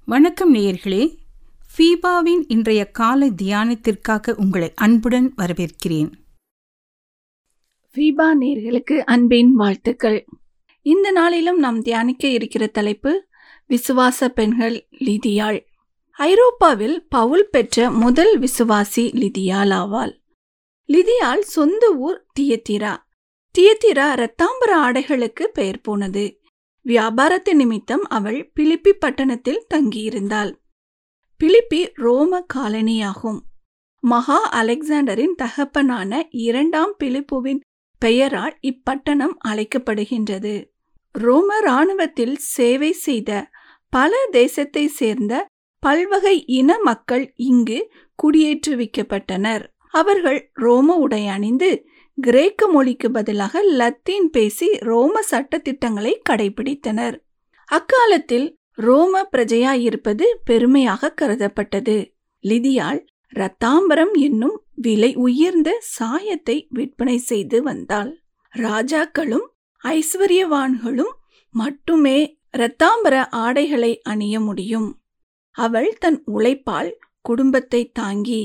வணக்கம் நேயர்களே ஃபீபாவின் இன்றைய காலை தியானத்திற்காக உங்களை அன்புடன் வரவேற்கிறேன் ஃபீபா நேர்களுக்கு அன்பின் வாழ்த்துக்கள் இந்த நாளிலும் நாம் தியானிக்க இருக்கிற தலைப்பு விசுவாச பெண்கள் லிதியாள் ஐரோப்பாவில் பவுல் பெற்ற முதல் விசுவாசி லிதியாள் ஆவாள் லிதியாள் சொந்த ஊர் தியத்திரா தியத்திரா இரத்தாம்பர ஆடைகளுக்கு பெயர் போனது வியாபாரத்து நிமித்தம் அவள் பிலிப்பி பட்டணத்தில் தங்கியிருந்தாள் பிலிப்பி ரோம காலனியாகும் மகா அலெக்சாண்டரின் தகப்பனான இரண்டாம் பிலிப்புவின் பெயரால் இப்பட்டணம் அழைக்கப்படுகின்றது ரோம இராணுவத்தில் சேவை செய்த பல தேசத்தை சேர்ந்த பல்வகை இன மக்கள் இங்கு குடியேற்றுவிக்கப்பட்டனர் அவர்கள் ரோம உடை அணிந்து கிரேக்க மொழிக்கு பதிலாக லத்தீன் பேசி ரோம சட்டத்திட்டங்களை கடைபிடித்தனர் அக்காலத்தில் ரோம பிரஜையாயிருப்பது பெருமையாக கருதப்பட்டது லிதியாள் ரத்தாம்பரம் என்னும் விலை உயர்ந்த சாயத்தை விற்பனை செய்து வந்தாள் ராஜாக்களும் ஐஸ்வர்யவான்களும் மட்டுமே இரத்தாம்பர ஆடைகளை அணிய முடியும் அவள் தன் உழைப்பால் குடும்பத்தை தாங்கி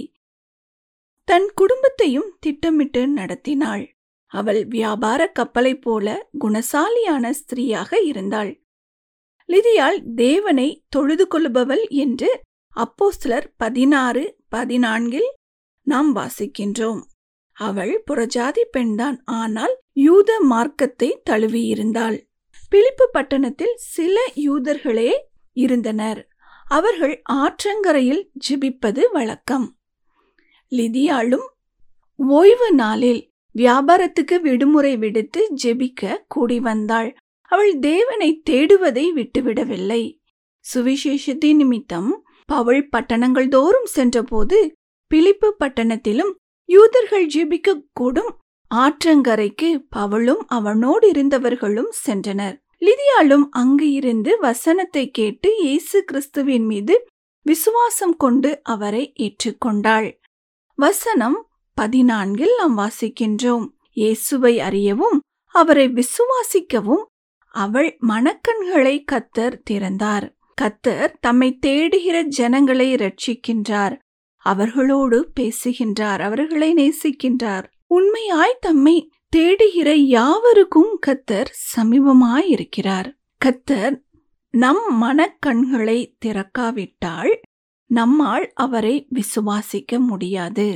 தன் குடும்பத்தையும் திட்டமிட்டு நடத்தினாள் அவள் வியாபார கப்பலைப் போல குணசாலியான ஸ்திரீயாக இருந்தாள் லிதியாள் தேவனை தொழுது கொள்ளுபவள் என்று அப்போஸ்தலர் பதினாறு பதினான்கில் நாம் வாசிக்கின்றோம் அவள் புறஜாதி பெண்தான் ஆனால் யூத மார்க்கத்தை தழுவியிருந்தாள் பிலிப்பு பட்டணத்தில் சில யூதர்களே இருந்தனர் அவர்கள் ஆற்றங்கரையில் ஜெபிப்பது வழக்கம் லிதியாளும் ஓய்வு நாளில் வியாபாரத்துக்கு விடுமுறை விடுத்து ஜெபிக்க கூடி வந்தாள் அவள் தேவனை தேடுவதை விட்டுவிடவில்லை சுவிசேஷத்தின் நிமித்தம் பவுல் பட்டணங்கள் தோறும் சென்றபோது பிலிப்பு பட்டணத்திலும் யூதர்கள் ஜெபிக்க கூடும் ஆற்றங்கரைக்கு பவுளும் அவனோடு இருந்தவர்களும் சென்றனர் லிதியாளும் அங்கு இருந்து வசனத்தை கேட்டு இயேசு கிறிஸ்துவின் மீது விசுவாசம் கொண்டு அவரை ஏற்றுக்கொண்டாள் வசனம் பதினான்கில் நாம் வாசிக்கின்றோம் இயேசுவை அறியவும் அவரை விசுவாசிக்கவும் அவள் மணக்கண்களை கத்தர் திறந்தார் கத்தர் தம்மை தேடுகிற ஜனங்களை ரட்சிக்கின்றார் அவர்களோடு பேசுகின்றார் அவர்களை நேசிக்கின்றார் உண்மையாய் தம்மை தேடுகிற யாவருக்கும் கத்தர் சமீபமாயிருக்கிறார் கத்தர் நம் மனக்கண்களை திறக்காவிட்டால் நம்மால் அவரை விசுவாசிக்க முடியாது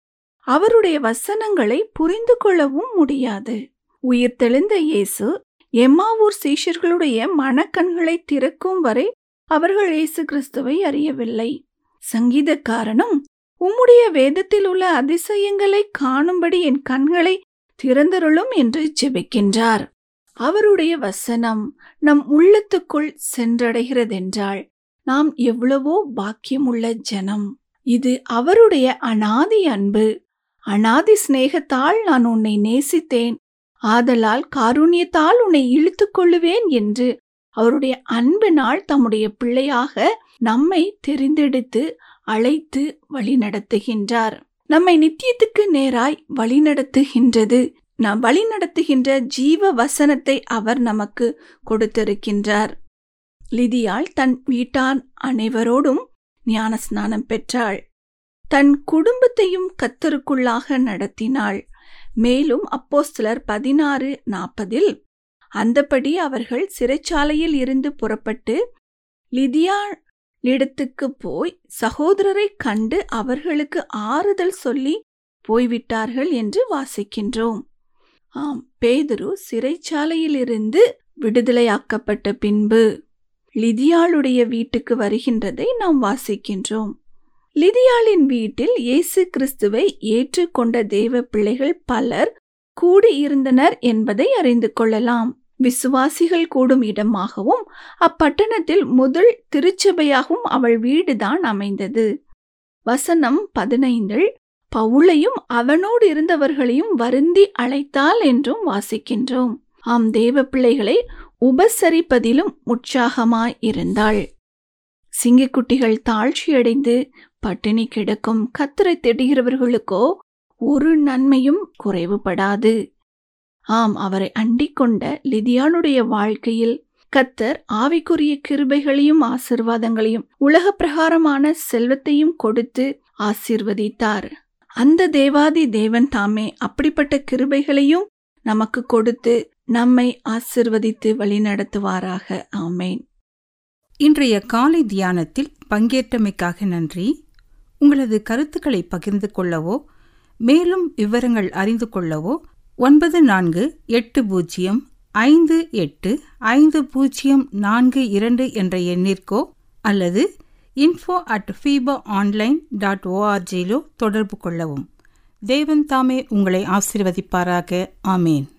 அவருடைய வசனங்களை புரிந்து கொள்ளவும் முடியாது உயிர்த்தெழுந்த இயேசு எம்மாவூர் சீஷர்களுடைய மனக்கண்களை திறக்கும் வரை அவர்கள் இயேசு கிறிஸ்துவை அறியவில்லை சங்கீதக்காரனும் உம்முடைய வேதத்தில் உள்ள அதிசயங்களை காணும்படி என் கண்களை திறந்தருளும் என்று ஜெபிக்கின்றார் அவருடைய வசனம் நம் உள்ளத்துக்குள் சென்றடைகிறதென்றால் நாம் எவ்வளவோ பாக்கியமுள்ள ஜனம் இது அவருடைய அனாதி அன்பு அனாதி சிநேகத்தால் நான் உன்னை நேசித்தேன் ஆதலால் காருண்யத்தால் உன்னை இழுத்துக் கொள்ளுவேன் என்று அவருடைய அன்பினால் தம்முடைய பிள்ளையாக நம்மை தெரிந்தெடுத்து அழைத்து வழிநடத்துகின்றார் நம்மை நித்தியத்துக்கு நேராய் வழிநடத்துகின்றது நாம் வழிநடத்துகின்ற ஜீவ வசனத்தை அவர் நமக்கு கொடுத்திருக்கின்றார் லிதியாள் தன் வீட்டான் அனைவரோடும் ஞான ஸ்நானம் பெற்றாள் தன் குடும்பத்தையும் கத்தருக்குள்ளாக நடத்தினாள் மேலும் அப்போஸ்தலர் பதினாறு நாற்பதில் அந்தபடி அவர்கள் சிறைச்சாலையில் இருந்து புறப்பட்டு லிதியாளிடத்துக்கு போய் சகோதரரை கண்டு அவர்களுக்கு ஆறுதல் சொல்லி போய்விட்டார்கள் என்று வாசிக்கின்றோம் ஆம் பேதுரு சிறைச்சாலையிலிருந்து விடுதலையாக்கப்பட்ட பின்பு லிதியாளுடைய வீட்டுக்கு வருகின்றதை நாம் வாசிக்கின்றோம் லிதியாளின் வீட்டில் இயேசு கிறிஸ்துவை ஏற்றுக்கொண்ட தேவ பிள்ளைகள் பலர் கூடியிருந்தனர் என்பதை அறிந்து கொள்ளலாம் விசுவாசிகள் கூடும் இடமாகவும் அப்பட்டணத்தில் முதல் திருச்சபையாகவும் அவள் வீடுதான் அமைந்தது வசனம் பதினைந்தில் பவுளையும் அவனோடு இருந்தவர்களையும் வருந்தி அழைத்தாள் என்றும் வாசிக்கின்றோம் ஆம் தேவ பிள்ளைகளை உபசரிப்பதிலும் உற்சாகமாய் இருந்தாள் சிங்கக்குட்டிகள் தாழ்ச்சியடைந்து பட்டினி கிடக்கும் கத்தரை தேடுகிறவர்களுக்கோ ஒரு நன்மையும் குறைவுபடாது ஆம் அவரை அண்டிக் கொண்ட லிதியாளுடைய வாழ்க்கையில் கத்தர் ஆவிக்குரிய கிருபைகளையும் ஆசிர்வாதங்களையும் உலக பிரகாரமான செல்வத்தையும் கொடுத்து ஆசீர்வதித்தார் அந்த தேவாதி தேவன் தாமே அப்படிப்பட்ட கிருபைகளையும் நமக்கு கொடுத்து நம்மை ஆசிர்வதித்து வழிநடத்துவாராக ஆமேன் இன்றைய காலை தியானத்தில் பங்கேற்றமைக்காக நன்றி உங்களது கருத்துக்களை பகிர்ந்து கொள்ளவோ மேலும் விவரங்கள் அறிந்து கொள்ளவோ ஒன்பது நான்கு எட்டு பூஜ்ஜியம் ஐந்து எட்டு ஐந்து பூஜ்ஜியம் நான்கு இரண்டு என்ற எண்ணிற்கோ அல்லது info at FIBA online dot ஓஆர்ஜியிலோ தொடர்பு கொள்ளவும் தேவன் தாமே உங்களை ஆசிர்வதிப்பாராக ஆமேன்